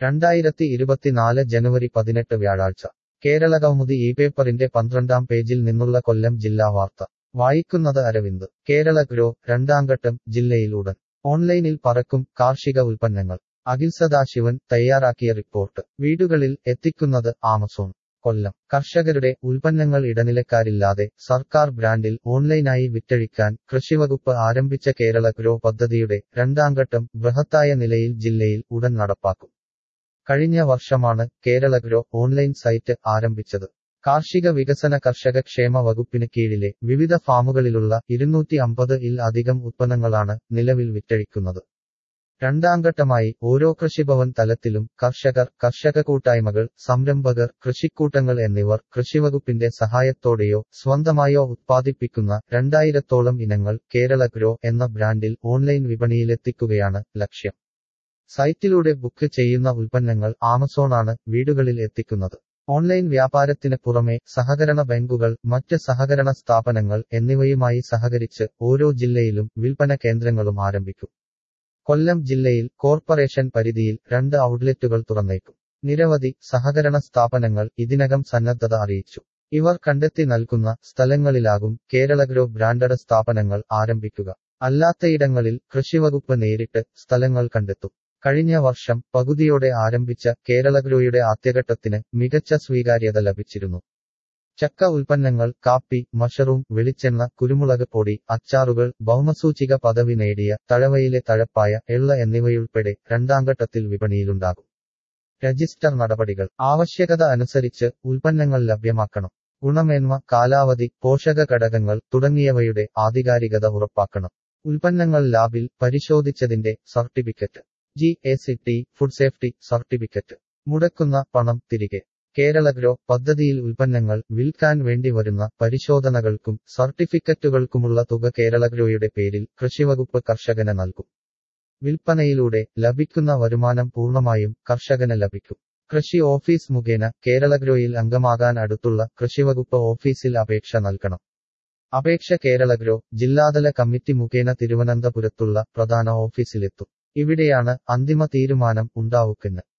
രണ്ടായിരത്തി ഇരുപത്തിനാല് ജനുവരി പതിനെട്ട് വ്യാഴാഴ്ച കേരള കൗമുദി ഈ പേപ്പറിന്റെ പന്ത്രണ്ടാം പേജിൽ നിന്നുള്ള കൊല്ലം ജില്ലാ വാർത്ത വായിക്കുന്നത് അരവിന്ദ് കേരള ഗ്രോ രണ്ടാംഘട്ടം ജില്ലയിൽ ഉടൻ ഓൺലൈനിൽ പറക്കും കാർഷിക ഉൽപ്പന്നങ്ങൾ അഖിൽ സദാശിവൻ തയ്യാറാക്കിയ റിപ്പോർട്ട് വീടുകളിൽ എത്തിക്കുന്നത് ആമസോൺ കൊല്ലം കർഷകരുടെ ഉൽപ്പന്നങ്ങൾ ഇടനിലക്കാരില്ലാതെ സർക്കാർ ബ്രാൻഡിൽ ഓൺലൈനായി വിറ്റഴിക്കാൻ കൃഷിവകുപ്പ് ആരംഭിച്ച കേരള ഗ്രോ പദ്ധതിയുടെ രണ്ടാംഘട്ടം ബൃഹത്തായ നിലയിൽ ജില്ലയിൽ ഉടൻ നടപ്പാക്കും കഴിഞ്ഞ വർഷമാണ് കേരള ഗ്രോ ഓൺലൈൻ സൈറ്റ് ആരംഭിച്ചത് കാർഷിക വികസന കർഷക ക്ഷേമ വകുപ്പിന് കീഴിലെ വിവിധ ഫാമുകളിലുള്ള ഇരുന്നൂറ്റി അമ്പത് ഇൽ അധികം ഉത്പന്നങ്ങളാണ് നിലവിൽ വിറ്റഴിക്കുന്നത് രണ്ടാംഘട്ടമായി ഓരോ കൃഷിഭവൻ തലത്തിലും കർഷകർ കർഷക കൂട്ടായ്മകൾ സംരംഭകർ കൃഷിക്കൂട്ടങ്ങൾ എന്നിവർ കൃഷിവകുപ്പിന്റെ സഹായത്തോടെയോ സ്വന്തമായോ ഉത്പാദിപ്പിക്കുന്ന രണ്ടായിരത്തോളം ഇനങ്ങൾ കേരള ഗ്രോ എന്ന ബ്രാൻഡിൽ ഓൺലൈൻ വിപണിയിലെത്തിക്കുകയാണ് ലക്ഷ്യം സൈറ്റിലൂടെ ബുക്ക് ചെയ്യുന്ന ഉൽപ്പന്നങ്ങൾ ആമസോണാണ് വീടുകളിൽ എത്തിക്കുന്നത് ഓൺലൈൻ വ്യാപാരത്തിന് പുറമെ സഹകരണ ബാങ്കുകൾ മറ്റ് സഹകരണ സ്ഥാപനങ്ങൾ എന്നിവയുമായി സഹകരിച്ച് ഓരോ ജില്ലയിലും വിൽപ്പന കേന്ദ്രങ്ങളും ആരംഭിക്കും കൊല്ലം ജില്ലയിൽ കോർപ്പറേഷൻ പരിധിയിൽ രണ്ട് ഔട്ട്ലെറ്റുകൾ തുറന്നേക്കും നിരവധി സഹകരണ സ്ഥാപനങ്ങൾ ഇതിനകം സന്നദ്ധത അറിയിച്ചു ഇവർ കണ്ടെത്തി നൽകുന്ന സ്ഥലങ്ങളിലാകും കേരള ഗ്രോ ബ്രാൻഡഡ് സ്ഥാപനങ്ങൾ ആരംഭിക്കുക അല്ലാത്തയിടങ്ങളിൽ കൃഷിവകുപ്പ് നേരിട്ട് സ്ഥലങ്ങൾ കണ്ടെത്തും കഴിഞ്ഞ വർഷം പകുതിയോടെ ആരംഭിച്ച കേരളഗ്രോയുടെ ആദ്യഘട്ടത്തിന് മികച്ച സ്വീകാര്യത ലഭിച്ചിരുന്നു ചക്ക ഉൽപ്പന്നങ്ങൾ കാപ്പി മഷറൂം വെളിച്ചെണ്ണ കുരുമുളക് പൊടി അച്ചാറുകൾ ഭൗമസൂചിക പദവി നേടിയ തഴവയിലെ തഴപ്പായ എള്ള എന്നിവയുൾപ്പെടെ രണ്ടാംഘട്ടത്തിൽ വിപണിയിലുണ്ടാകും രജിസ്റ്റർ നടപടികൾ ആവശ്യകത അനുസരിച്ച് ഉൽപ്പന്നങ്ങൾ ലഭ്യമാക്കണം ഗുണമേന്മ കാലാവധി പോഷക ഘടകങ്ങൾ തുടങ്ങിയവയുടെ ആധികാരികത ഉറപ്പാക്കണം ഉൽപ്പന്നങ്ങൾ ലാബിൽ പരിശോധിച്ചതിന്റെ certificate G A C T food safety certificate മുടക്കുന്ന പണം തിരികെ കേരള ഗ്രോ പദ്ധതിയിൽ ഉൽപ്പന്നങ്ങൾ വിൽക്കാൻ വേണ്ടി വരുന്ന പരിശോധനകൾക്കും സർട്ടിഫിക്കറ്റുകൾക്കുമുള്ള തുക കേരള ഗ്രോയുടെ പേരിൽ കൃഷിവകുപ്പ് കർഷകന് നൽകും വിൽപ്പനയിലൂടെ ലഭിക്കുന്ന വരുമാനം പൂർണ്ണമായും കർഷകന് ലഭിക്കും കൃഷി ഓഫീസ് മുഖേന കേരള ഗ്രോയിൽ അംഗമാകാൻ അടുത്തുള്ള കൃഷിവകുപ്പ് ഓഫീസിൽ അപേക്ഷ നൽകണം അപേക്ഷ കേരള ഗ്രോ ജില്ലാതല കമ്മിറ്റി മുഖേന തിരുവനന്തപുരത്തുള്ള പ്രധാന ഓഫീസിലെത്തും ഇവിടെയാണ് അന്തിമ തീരുമാനം ഉണ്ടാവുക്കുന്നത്